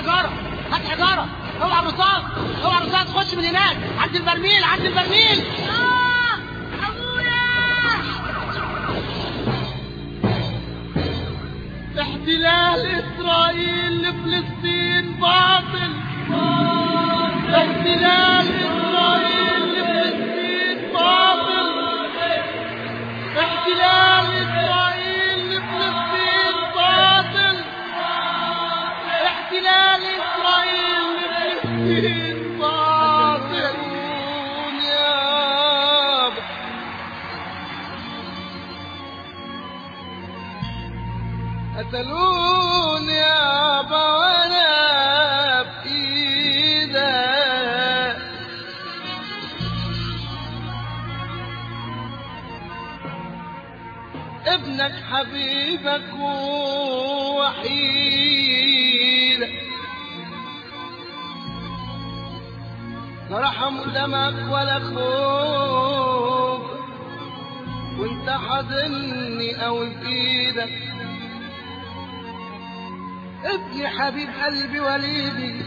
حجاره هات حجاره اوعى الرصاص اوعى الرصاص خش من هناك عند البرميل عند البرميل آه أبويا احتلال اسرائيل لفلسطين باطل احتلال اسرائيل لفلسطين باطل احتلال اسرائيل لفلسطين باطل احتلال اسرائيل لفلسطين باطل يابا قتلوني يابا وانا بايدك ابنك حبيبك ووحيدك لا رحم دمك ولا خوف وانت حاضني او بايدك ابني حبيب قلبي وليدي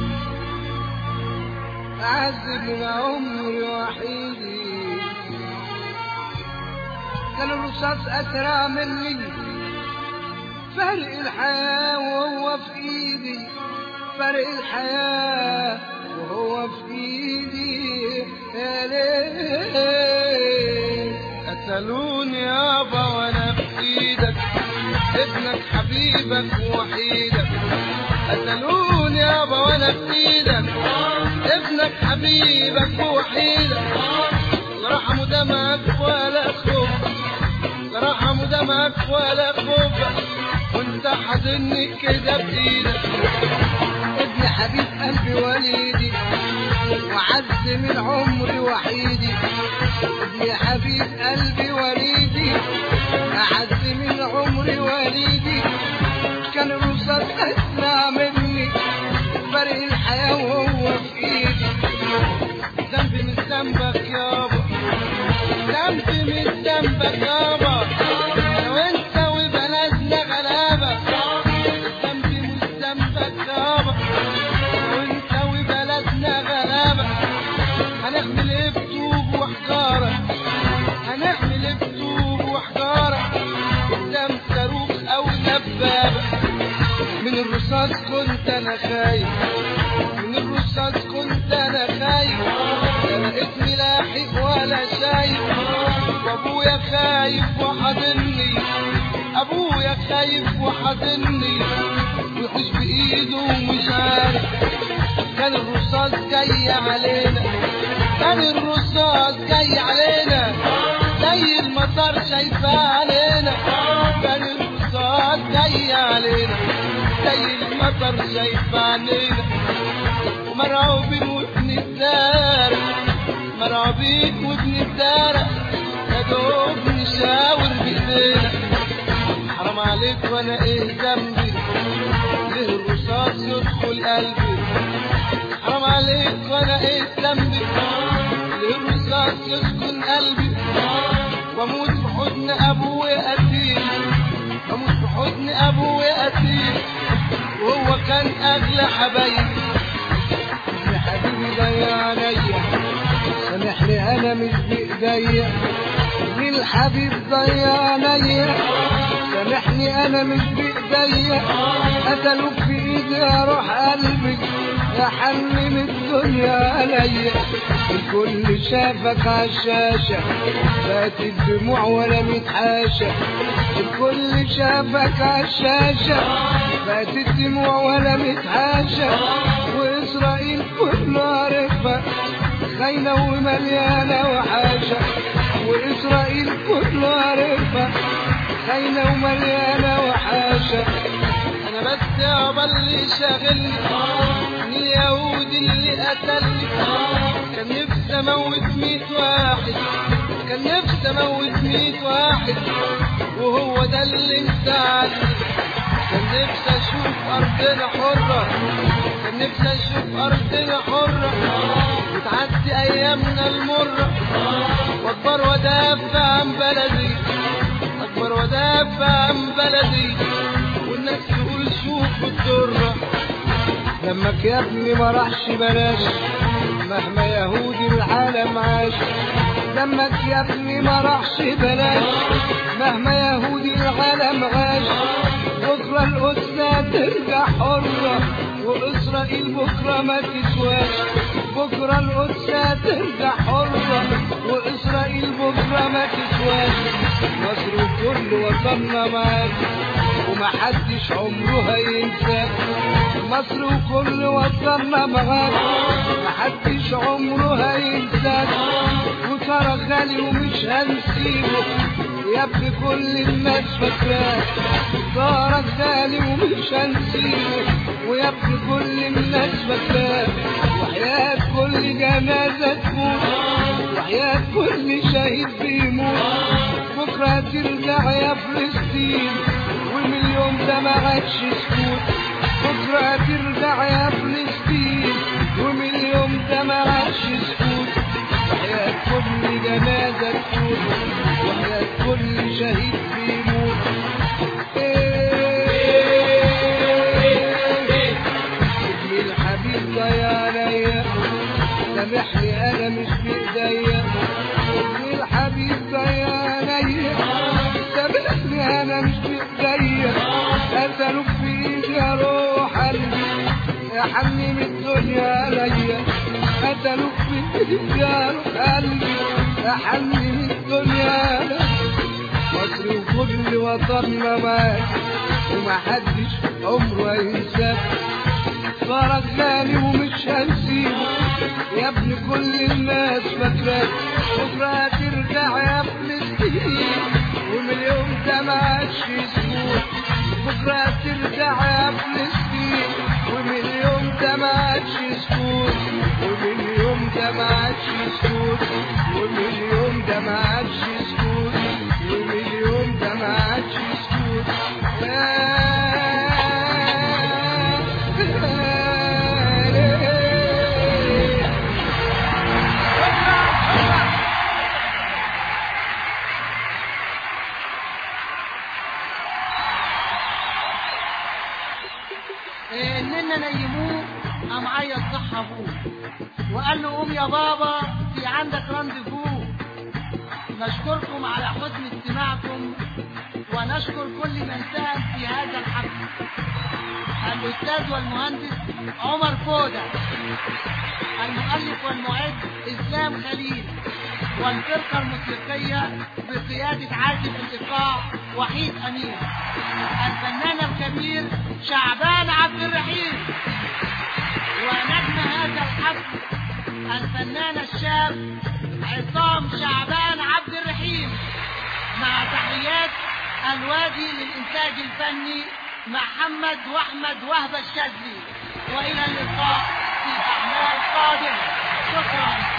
أعز من عمري وحيدي كان الرصاص أسرع مني فرق الحياة وهو في إيدي فرق الحياة وهو في إيدي يا ليل قتلوني يابا وأنا في إيدك ابنك حبيبك ووحيدك قتلوني يابا وانا في ايدك ابنك حبيبك ووحيدك لا رحموا دمك ولا خوف لا رحموا دمك ولا خوف وانت حاضني كده بايدك ابن حبيب قلبي وليدي وعز من عمري وحيدي ابن حبيب قلبي وليدي أعز من عمري وليدي كان الرصاص أسرع مني فرق الحياة وهو في إيدي ذنبي من ذنبك يابا ذنبي من ذنبك يابا أنا وأنت وبلدنا غلابة ذنبي من ذنبك يابا أنا وأنت وبلدنا غلابة هنعمل إيه بطوب وحجارة هنعمل إيه بطوب وحجارة قدام صاروخ أو دبابة من الرصاص كنت أنا خايف من الرصاص كنت أنا خايف لا لقيتني لاحق ولا شايف وأبويا خايف وحاضني أبويا خايف وحاضني ويحوش بإيده ومش عارف كان الرصاص جاي علينا كان الرصاص جاي علينا زي المطر شايفاه علينا كان الرصاص جاي علينا زي المطر شايفاه علينا ومرعوبين وابن الدار مرعوبين وابن الدار يا دوب نشاور بايدينا حرام عليك وانا ايه ذنبي ليه الرصاص يدخل قلبي حرام عليك وانا ايه ذنبي ليه الرصاص يسكن قلبي واموت في حضن ابويا قتيل اموت في حضن ابويا قتيل وهو كان اغلى حبايبي يا حبيبي ضيع عليا سامحني انا مش بايديا مين الحبيب ضيع عليا سامحني انا مش بايديا قتلوك في ايدي يا روح قلبي يا حنن الدنيا عليا الكل شافك عالشاشة فات الدموع ولا متحاشة الكل شافك عالشاشة فات الدموع ولا متحاشة وإسرائيل كله عارفها خاينة ومليانة وحاشة وإسرائيل كله عارفها خاينة ومليانة وحاشة أنا بس يابا اللي شاغلني إني يهودي اللي قتلني كان نفسي أموت ميت واحد كان نفسي أموت ميت واحد وهو ده اللي انت عني كان نفسي أشوف أرضنا حرة كان نفسي أشوف أرضنا حرة وتعدي أيامنا المرة وأكبر وأدافع عن بلدي أكبر وأدافع عن بلدي والناس تقول شوف الدرة دمك يا ابني ما راحش بلاش مهما يهودي العالم عاش دمك يا ابني ما راحش بلاش مهما يهودي العالم عاش بكرة القدس ترجع حرة وإسرائيل بكرة ما تسواش بكرة القدس ترجع حرة وإسرائيل بكرة ما تسواش مصر وكل وطننا معاك ومحدش عمره هينساك مصر وكل وطننا معاك محدش عمره هينساك وترى غالي ومش هنسيبه يا ابن كل الناس فاكراك صارك غالي ومش هنسيبه ويا ابن كل الناس فاكراك وحياة كل جنازة تموت وحياة كل شهيد بيموت بكرة ترجع يا فلسطين ومن اليوم ده ما عادش سكوت بكرة ترجع يا فلسطين ومن اليوم ده ما عادش سكوت وحياة كل جنازة تموت وحياة كل شهيد بيموت ابني الحبيب ضيع عليا سامحني انا مش بايديا ابني الحبيب ضيع عليا سامحني انا مش بايديا قتلوك في ايدي يا روح قلبي يا حميم الدنيا عليا قتلوك في ايدي يا روح قلبي يا حميم الدنيا عليا مصر وكل وطننا معاك ومحدش عمره هينساك صارك غالي ومش هنسيبه يا ابن كل الناس فاكراك بكره ترجع يا فلسطين ومن اليوم ده ما عادش يسكوت بكره ترجع يا فلسطين ومن اليوم ده ما عادش يسكوت ومن اليوم ده ما عادش يسكوت ومن اليوم ده ما عادش يسكوت ومن اليوم ده ما عادش يسكوت إيه، اننا نيموه قام عيط صح ابوه وقال له قوم يا بابا في عندك رانديفو نشكركم على حسن استماعكم ونشكر كل من ساهم في هذا الحفل الاستاذ والمهندس عمر فوده المؤلف والمعد اسلام خليل والفرقه الموسيقيه بقياده عازف الايقاع وحيد امين الفنان الكبير شعبان عبد الرحيم ونجم هذا الحفل الفنان الشاب عصام شعبان عبد الرحيم مع تحيات الوادي للإنتاج الفني محمد واحمد وهبة الشاذلي وإلى اللقاء في أعمال قادمة شكرا